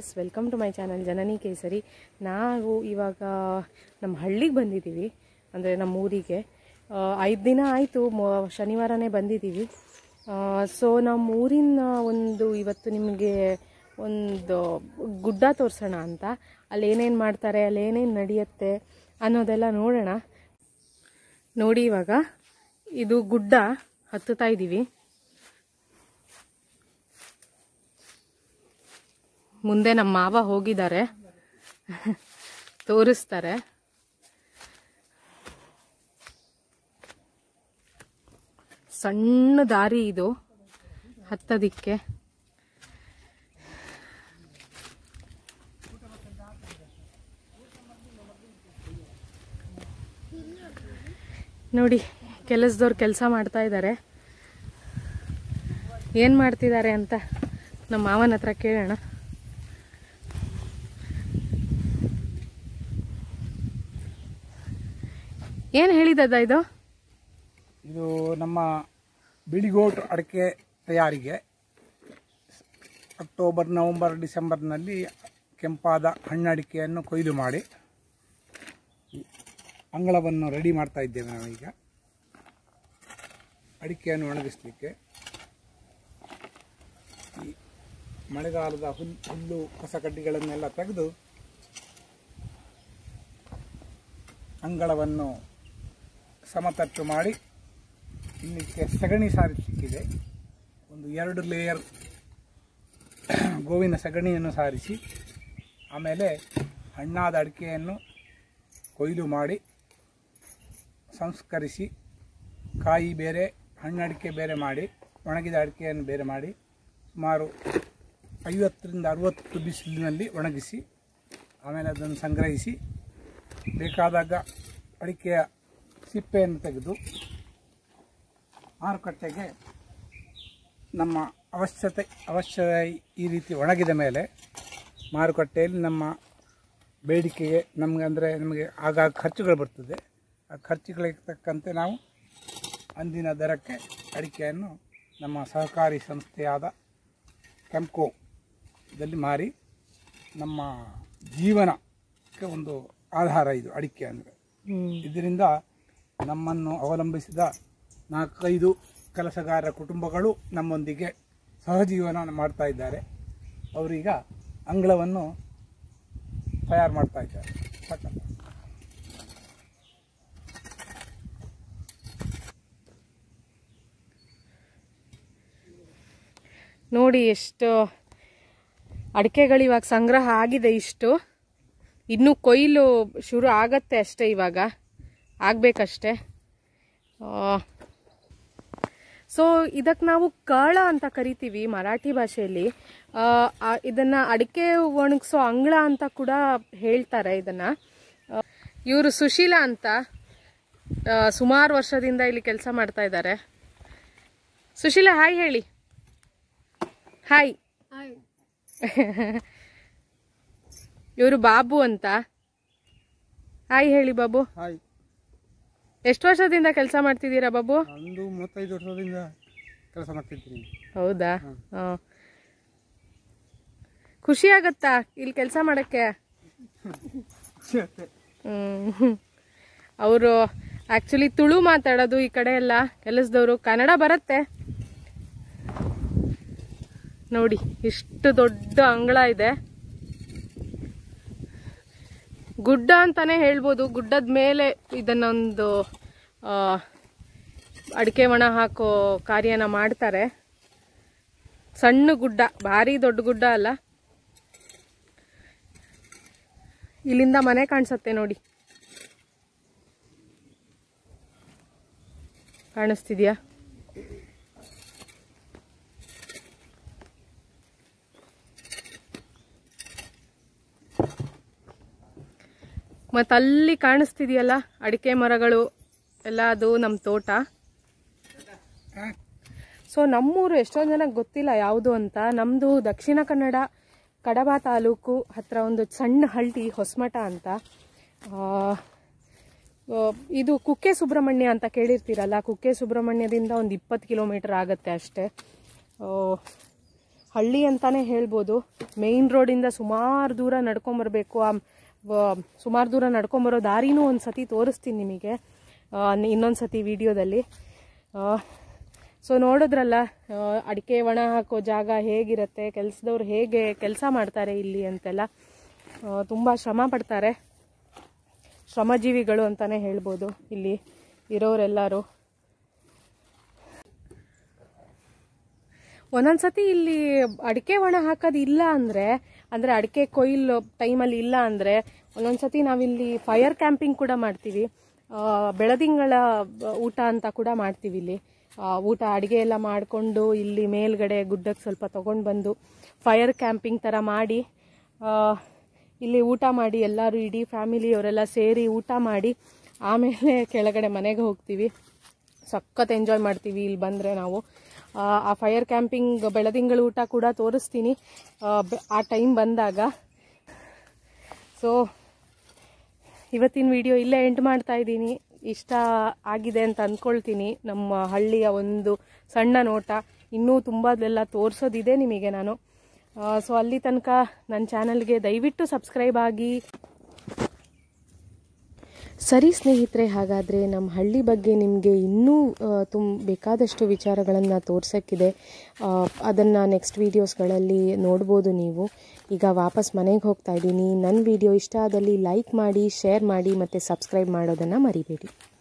Guys welcome to my channel Janani Kesari ನಾವು ಇವಾಗ ನಮ್ಮ ಹಳ್ಳಿಗೆ ಬಂದಿದ್ದೀವಿ ಅಂದರೆ ನಮ್ಮ ಊರಿಗೆ ಐದು ದಿನ ಆಯಿತು ಶನಿವಾರನೇ ಬಂದಿದ್ದೀವಿ ಸೊ ನಮ್ಮ ಊರಿನ ಒಂದು ಇವತ್ತು ನಿಮಗೆ ಒಂದು ಗುಡ್ಡ ತೋರಿಸೋಣ ಅಂತ ಅಲ್ಲಿ ಏನೇನು ಮಾಡ್ತಾರೆ ಅಲ್ಲಿ ಏನೇನು ನಡೆಯುತ್ತೆ ಅನ್ನೋದೆಲ್ಲ ನೋಡೋಣ ನೋಡಿ ಇವಾಗ ಇದು ಗುಡ್ಡ ಹತ್ತುತ್ತಾ ಇದ್ದೀವಿ ಮುಂದೆ ನಮ್ಮ ಮಾವ ಹೋಗಿದ್ದಾರೆ ತೋರಿಸ್ತಾರೆ ಸಣ್ಣ ದಾರಿ ಇದು ಹತ್ತದಿಕ್ಕೆ ನೋಡಿ ಕೆಲಸದವ್ರು ಕೆಲಸ ಮಾಡ್ತಾ ಇದ್ದಾರೆ ಏನು ಮಾಡ್ತಿದ್ದಾರೆ ಅಂತ ನಮ್ಮ ಮಾವನ ಹತ್ರ ಕೇಳೋಣ ಏನು ಹೇಳಿದದ ಇದು ಇದು ನಮ್ಮ ಬಿಳಿಗೋಟ್ ಅಡಿಕೆ ತಯಾರಿಗೆ ಅಕ್ಟೋಬರ್ ನವೆಂಬರ್ ಡಿಸೆಂಬರ್ನಲ್ಲಿ ಕೆಂಪಾದ ಹಣ್ಣಡಿಕೆಯನ್ನು ಕೊಯ್ಲು ಮಾಡಿ ಈ ಅಂಗಳವನ್ನು ರೆಡಿ ಮಾಡ್ತಾ ಇದ್ದೇವೆ ನಾವೀಗ ಅಡಿಕೆಯನ್ನು ಒಣಗಿಸಲಿಕ್ಕೆ ಈ ಮಳೆಗಾಲದ ಹುಲ್ಲು ಹುಲ್ಲು ಕಸಕಡ್ಡಿಗಳನ್ನೆಲ್ಲ ತೆಗೆದು ಅಂಗಳವನ್ನು ಸಮತಟ್ಟು ಮಾಡಿ ಇಲ್ಲಿಗೆ ಸಗಣಿ ಸಾರಿಸಿಕ್ಕಿದೆ ಒಂದು ಎರಡು ಲೇಯರ್ ಗೋವಿನ ಸಗಣಿಯನ್ನು ಸಾರಿಸಿ ಆಮೇಲೆ ಹಣ್ಣಾದ ಅಡಿಕೆಯನ್ನು ಕೊಯ್ಲು ಮಾಡಿ ಸಂಸ್ಕರಿಸಿ ಕಾಯಿ ಬೇರೆ ಹಣ್ಣಡಿಕೆ ಬೇರೆ ಮಾಡಿ ಒಣಗಿದ ಅಡಿಕೆಯನ್ನು ಬೇರೆ ಮಾಡಿ ಸುಮಾರು ಐವತ್ತರಿಂದ ಅರುವತ್ತು ಬಿಸಿಲಿನಲ್ಲಿ ಒಣಗಿಸಿ ಆಮೇಲೆ ಅದನ್ನು ಸಂಗ್ರಹಿಸಿ ಬೇಕಾದಾಗ ಅಡಿಕೆಯ ಸಿಪ್ಪೆಯನ್ನು ತೆಗೆದು ಮಾರುಕಟ್ಟೆಗೆ ನಮ್ಮ ಅವಶ್ಯತೆ ಅವಶ್ಯ ಈ ರೀತಿ ಒಣಗಿದ ಮೇಲೆ ಮಾರುಕಟ್ಟೆಯಲ್ಲಿ ನಮ್ಮ ಬೇಡಿಕೆಗೆ ನಮಗೆ ಅಂದರೆ ನಮಗೆ ಆಗಾಗ ಖರ್ಚುಗಳು ಬರ್ತದೆ ಆ ಖರ್ಚುಗಳಿಗೆ ತಕ್ಕಂತೆ ನಾವು ಅಂದಿನ ದರಕ್ಕೆ ಅಡಿಕೆಯನ್ನು ನಮ್ಮ ಸಹಕಾರಿ ಸಂಸ್ಥೆಯಾದ ಕೆಂಪ್ಕೋ ದಲ್ಲಿ ಮಾರಿ ನಮ್ಮ ಜೀವನಕ್ಕೆ ಒಂದು ಆಧಾರ ಇದು ಅಡಿಕೆ ಅಂದರೆ ಇದರಿಂದ ನಮ್ಮನ್ನು ಅವಲಂಬಿಸಿದ ನಾಲ್ಕೈದು ಕೆಲಸಗಾರರ ಕುಟುಂಬಗಳು ನಮ್ಮೊಂದಿಗೆ ಸಹಜೀವನ ಮಾಡ್ತಾ ಇದ್ದಾರೆ ಅವರೀಗ ಅಂಗಳವನ್ನು ತಯಾರು ಮಾಡ್ತಾ ಇದ್ದಾರೆ ಸಾಕಲ್ಲ ನೋಡಿ ಎಷ್ಟು ಅಡಿಕೆಗಳು ಇವಾಗ ಸಂಗ್ರಹ ಆಗಿದೆ ಇಷ್ಟು ಇನ್ನು ಕೊಯ್ಲು ಶುರು ಆಗತ್ತೆ ಅಷ್ಟೇ ಇವಾಗ ಆಗ್ಬೇಕಷ್ಟೇ ಸೊ ಇದಕ್ಕೆ ನಾವು ಕಾಳ ಅಂತ ಕರಿತೀವಿ ಮರಾಠಿ ಭಾಷೆಯಲ್ಲಿ ಆ, ಆ, ಇದನ್ನ ಅಡಿಕೆ ಒಣಗಿಸೋ ಅಂಗಳ ಅಂತ ಕೂಡ ಹೇಳ್ತಾರೆ ಇದನ್ನ ಇವರು ಸುಶೀಲಾ ಅಂತ ಸುಮಾರು ವರ್ಷದಿಂದ ಇಲ್ಲಿ ಕೆಲಸ ಮಾಡ್ತಾ ಇದ್ದಾರೆ ಸುಶೀಲಾ ಹಾಯ್ ಹೇಳಿ ಹಾಯ್ ಇವರು ಬಾಬು ಅಂತ ಹಾಯ್ ಹೇಳಿ ಬಾಬು ಹಾಯ್ ಎಷ್ಟು ವರ್ಷದಿಂದ ಕೆಲಸ ಮಾಡ್ತಿದ್ದೀರಾ ಬಾಬು ಒಂದು ಮೂವತ್ತೈದು ವರ್ಷದಿಂದ ಕೆಲಸ ಮಾಡ್ತಿದ್ದೀನಿ ಹೌದಾ ಹಾ. ಖುಷಿ ಆಗತ್ತಾ ಇಲ್ಲಿ ಕೆಲಸ ಮಾಡಕ್ಕೆ ಹ್ಮ್ ಅವರು ಆಕ್ಚುಲಿ ತುಳು ಮಾತಾಡೋದು ಈ ಕಡೆ ಎಲ್ಲ ಕೆಲಸದವರು ಕನ್ನಡ ಬರುತ್ತೆ ನೋಡಿ ಇಷ್ಟು ದೊಡ್ಡ ಅಂಗಳ ಇದೆ ಗುಡ್ಡ ಅಂತಾನೆ ಹೇಳ್ಬೋದು ಗುಡ್ಡದ ಮೇಲೆ ಇದನ್ನೊಂದು ಆ, ಅಡಿಕೆ ಒಣ ಹಾಕೋ ಕಾರ್ಯನ ಮಾಡ್ತಾರೆ ಸಣ್ಣ ಗುಡ್ಡ ಭಾರಿ ದೊಡ್ಡ ಗುಡ್ಡ ಅಲ್ಲ ಇಲ್ಲಿಂದ ಮನೆ ಕಾಣಿಸತ್ತೆ ನೋಡಿ ಕಾಣಿಸ್ತಿದ್ಯಾ ಮತ್ತು ಅಲ್ಲಿ ಕಾಣಿಸ್ತಿದೆಯಲ್ಲ ಅಡಿಕೆ ಮರಗಳು ಎಲ್ಲ ಅದು ನಮ್ಮ ತೋಟ ಸೊ ನಮ್ಮೂರು ಎಷ್ಟೊಂದು ಜನಕ್ಕೆ ಗೊತ್ತಿಲ್ಲ ಯಾವುದು ಅಂತ ನಮ್ಮದು ದಕ್ಷಿಣ ಕನ್ನಡ ಕಡಬ ತಾಲೂಕು ಹತ್ರ ಒಂದು ಸಣ್ಣ ಹಳ್ಳಿ ಹೊಸಮಠ ಅಂತ ಆ, ಆ, ಇದು ಕುಕ್ಕೆ ಸುಬ್ರಹ್ಮಣ್ಯ ಅಂತ ಕೇಳಿರ್ತೀರಲ್ಲ ಕುಕ್ಕೆ ಸುಬ್ರಹ್ಮಣ್ಯದಿಂದ ಒಂದು ಇಪ್ಪತ್ತು ಕಿಲೋಮೀಟರ್ ಆಗುತ್ತೆ ಅಷ್ಟೇ ಆ, ಹಳ್ಳಿ ಅಂತಾನೆ ಹೇಳ್ಬೋದು ಮೇಯ್ನ್ ರೋಡಿಂದ ಸುಮಾರು ದೂರ ನಡ್ಕೊಂಬರ್ಬೇಕು ಆ ಸುಮಾರು ದೂರ ನಡ್ಕೊಂಬರೋ ದಾರಿನೂ ಒಂದು ಸತಿ ತೋರಿಸ್ತೀನಿ ನಿಮಗೆ ಇನ್ನೊಂದು ಸತಿ ವಿಡಿಯೋದಲ್ಲಿ ಸೊ ನೋಡಿದ್ರಲ್ಲ ಆ, ಅಡಿಕೆ ಒಣ ಹಾಕೋ ಜಾಗ ಹೇಗಿರುತ್ತೆ ಕೆಲಸದವ್ರು ಹೇಗೆ ಕೆಲಸ ಮಾಡ್ತಾರೆ ಇಲ್ಲಿ ಅಂತೆಲ್ಲ ತುಂಬ ಶ್ರಮ ಪಡ್ತಾರೆ ಶ್ರಮಜೀವಿಗಳು ಅಂತಾನೆ ಹೇಳ್ಬೋದು ಇಲ್ಲಿ ಇರೋರೆಲ್ಲರೂ ಒಂದೊಂದ್ಸತಿ ಇಲ್ಲಿ ಅಡಿಕೆ ಒಣ ಹಾಕೋದು ಇಲ್ಲ ಅಂದರೆ ಅಂದರೆ ಅಡಿಕೆ ಕೊಯ್ಲು ಟೈಮಲ್ಲಿ ಇಲ್ಲ ಅಂದರೆ ಒಂದೊಂದ್ಸತಿ ನಾವಿಲ್ಲಿ ಫೈರ್ ಕ್ಯಾಂಪಿಂಗ್ ಕೂಡ ಮಾಡ್ತೀವಿ ಆ, ಬೆಳದಿಂಗಳ ಊಟ ಅಂತ ಕೂಡ ಮಾಡ್ತೀವಿ ಇಲ್ಲಿ ಆ, ಊಟ ಅಡುಗೆ ಎಲ್ಲ ಮಾಡಿಕೊಂಡು ಇಲ್ಲಿ ಮೇಲ್ಗಡೆ ಗುಡ್ಡಕ್ಕೆ ಸ್ವಲ್ಪ ತೊಗೊಂಡು ಬಂದು ಫೈರ್ ಕ್ಯಾಂಪಿಂಗ್ ಥರ ಮಾಡಿ ಆ, ಇಲ್ಲಿ ಊಟ ಮಾಡಿ ಎಲ್ಲರೂ ಇಡೀ ಫ್ಯಾಮಿಲಿಯವರೆಲ್ಲ ಸೇರಿ ಊಟ ಮಾಡಿ ಆಮೇಲೆ ಕೆಳಗಡೆ ಮನೆಗೆ ಹೋಗ್ತೀವಿ ಸಖತ್ ಎಂಜಾಯ್ ಮಾಡ್ತೀವಿ ಇಲ್ಲಿ ಬಂದರೆ ನಾವು ಆ, ಆ ಫೈರ್ ಕ್ಯಾಂಪಿಂಗ್ ಬೆಳದಿಂಗಳ ಊಟ ಕೂಡ ತೋರಿಸ್ತೀನಿ ಆ, ಬೆ- ಆ ಟೈಮ್ ಬಂದಾಗ ಸೊ ಇವತ್ತಿನ ವಿಡಿಯೋ ಇಲ್ಲೇ ಎಂಡ್ ಮಾಡ್ತಾ ಇದ್ದೀನಿ ಇಷ್ಟ ಆಗಿದೆ ಅಂತ ಅಂದ್ಕೊಳ್ತೀನಿ ನಮ್ಮ ಹಳ್ಳಿಯ ಒಂದು ಸಣ್ಣ ನೋಟ ಇನ್ನೂ ತುಂಬದೆಲ್ಲ ತೋರಿಸೋದಿದೆ ನಿಮಗೆ ನಾನು ಸೊ ಅಲ್ಲಿ ತನಕ ನನ್ನ ಚಾನಲ್ಗೆ ದಯವಿಟ್ಟು ಸಬ್ಸ್ಕ್ರೈಬ್ ಆಗಿ ಸರಿ ಸ್ನೇಹಿತರೆ ಹಾಗಾದರೆ ನಮ್ಮ ಹಳ್ಳಿ ಬಗ್ಗೆ ನಿಮಗೆ ಇನ್ನೂ ತುಂಬ ಬೇಕಾದಷ್ಟು ವಿಚಾರಗಳನ್ನು ತೋರ್ಸೋಕ್ಕಿದೆ ಅದನ್ನು ನೆಕ್ಸ್ಟ್ ವೀಡಿಯೋಸ್ಗಳಲ್ಲಿ ನೋಡ್ಬೋದು ನೀವು ಈಗ ವಾಪಸ್ ಮನೆಗೆ ಹೋಗ್ತಾ ಇದ್ದೀನಿ ನನ್ನ ವಿಡಿಯೋ ಇಷ್ಟ ಆದಲ್ಲಿ ಲೈಕ್ ಮಾಡಿ ಶೇರ್ ಮಾಡಿ ಮತ್ತು ಸಬ್ಸ್ಕ್ರೈಬ್ ಮಾಡೋದನ್ನು ಮರಿಬೇಡಿ